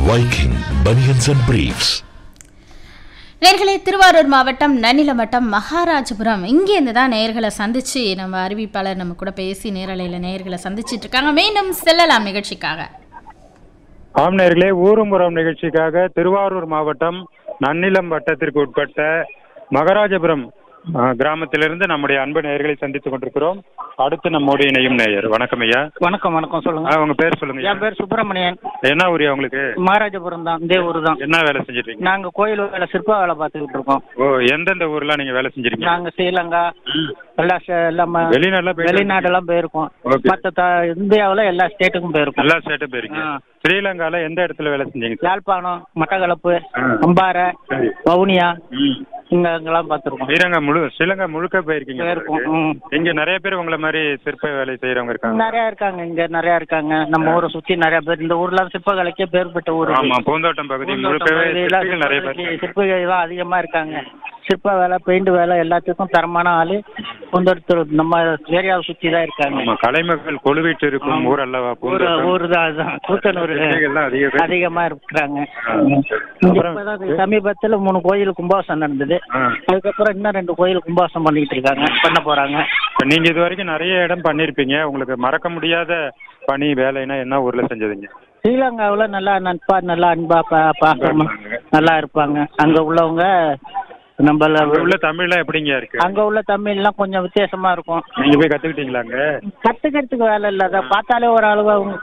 Viking Bunions and Briefs. நேர்களே திருவாரூர் மாவட்டம் நன்னிலமட்டம் மகாராஜபுரம் இங்கேருந்து தான் நேர்களை சந்திச்சு நம்ம அறிவிப்பாளர் நம்ம கூட பேசி நேரலையில் நேர்களை சந்திச்சிட்டு இருக்காங்க மீண்டும் செல்லலாம் நிகழ்ச்சிக்காக ஆம் நேர்களே ஊரும்புறம் நிகழ்ச்சிக்காக திருவாரூர் மாவட்டம் நன்னிலம் வட்டத்திற்கு உட்பட்ட மகராஜபுரம் ஆ, கிராமத்திலிருந்து நம்முடைய அன்பு நேயர்களை சந்தித்துக் கொண்டிருக்கிறோம் அடுத்து நம்மோடு இணையும் நேயர் வணக்கம் ஐயா வணக்கம் வணக்கம் சொல்லுங்க ஆ, உங்க பேர் சொல்லுங்க ஐயா. என் பேர் சுப்பிரமணியன் என்ன ஊரியா உங்களுக்கு மகாராஜபுரம் தான் இதே ஊர் தான் என்ன வேலை செஞ்சிருக்கீங்க நாங்க கோயில் வேலை சிற்ப வேலை பார்த்துக்கிட்டு இருக்கோம் ஓ எந்தெந்த ஊர்லாம் நீங்க வேலை செஞ்சிருக்கீங்க நாங்க ஸ்ரீலங்கா எல்லா ஸ்டே- எல்லாம வெளிநாடுலாம் போயிட்டு வெளிநாடெல்லாம் போயிருக்கோம் Okay. மற்ற த- இந்தியாவுல எல்லா ஸ்டேட்டுக்கும் போயிருக்கோம் எல்லா ஸ்டேட்டும் போயிருக்கீங்க ஆ. ஸ்ரீலங்கால எந்த இடத்துல வேலை செஞ்சீங்க சார்? யாழ்ப்பாணம் மட்டக்களப்பு ஆ. அம்பாறை சரி. வவுனியா ம். இங்க அங்கெல்லாம் பார்த்துருக்கோம் ஸ்ரீலங்கா முழு ஸ்ரீலங்கா முழுக்க போயிருக்கீங்க போயிருக்கோம், போல ம். இருக்கு. இங்க நிறைய பேர் உங்களை மாதிரி சிற்ப வேலை செய்யறவங்க இருக்காங்க நிறைய இருக்காங்க இங்க நிறைய இருக்காங்க நம்ம ஊரை சுத்தி நிறைய பேர் இந்த ஊர்ல சிற்பக்கலைக்கே பேர் பெற்ற ஊர் இது. ஆமா பூந்தோட்டம் பகுதி பூந்தோட்டம் முழுக்கவே பகுதியில சிற்பிகள் நிறைய பேர் சிற்ப- சிற்பிகள் தான் அதிகமா இருக்காங்க சிற்ப வேலை பெயிண்ட் வேலை எல்லாத்துக்கும் தரமான ஆளு பூந்தோட்டத்தில் நம்ம ஏரியாவை சுத்தி தான் இருக்காங்க ஆமா கலைமகள் கொழுவிட்டு இருக்கும் ஆமா. ஊர் அல்லவா ஊர் பூந்தோட்டம் ஊர் தான் அதுதான் கூத்தனூர் சிற்பிகள்லாம் அதிக பேர் அதிகமா இருக்கிறாங்க ஆ. இங்க அப்புறம் இப்பதான் சமீபத்துல மூணு கோயில் கும்பாசம் நடந்தது ஆ. அதுக்கப்புறம் இன்னும் ரெண்டு கோயில் கும்பாசம் பண்ணிட்டு இருக்காங்க பண்ண போறாங்க இப்ப நீங்க இது வரைக்கும் நிறைய இடம் பண்ணிருப்பீங்க உங்களுக்கு மறக்க முடியாத பணி வேலைன்னா என்ன ஊர்ல செஞ்சதுங்க ஸ்ரீலங்காவுல நல்லா நட்பா நல்லா அன்பா பா- பாசமா இருப்பாங்க. நல்லா இருப்பாங்க அங்க உள்ளவங்க நம்மள அங்க உள்ள தமிழ்லாம் எப்படிங்க இருக்கு அங்க உள்ள தமிழ்லாம் கொஞ்சம் வித்தியாசமா இருக்கும் நீங்க போய் கத்துக்கிட்டீங்களாங்க கத்துக்கிறதுக்கு வேலை இல்ல அதை பார்த்தாலே ஒரு அளவு அவங்க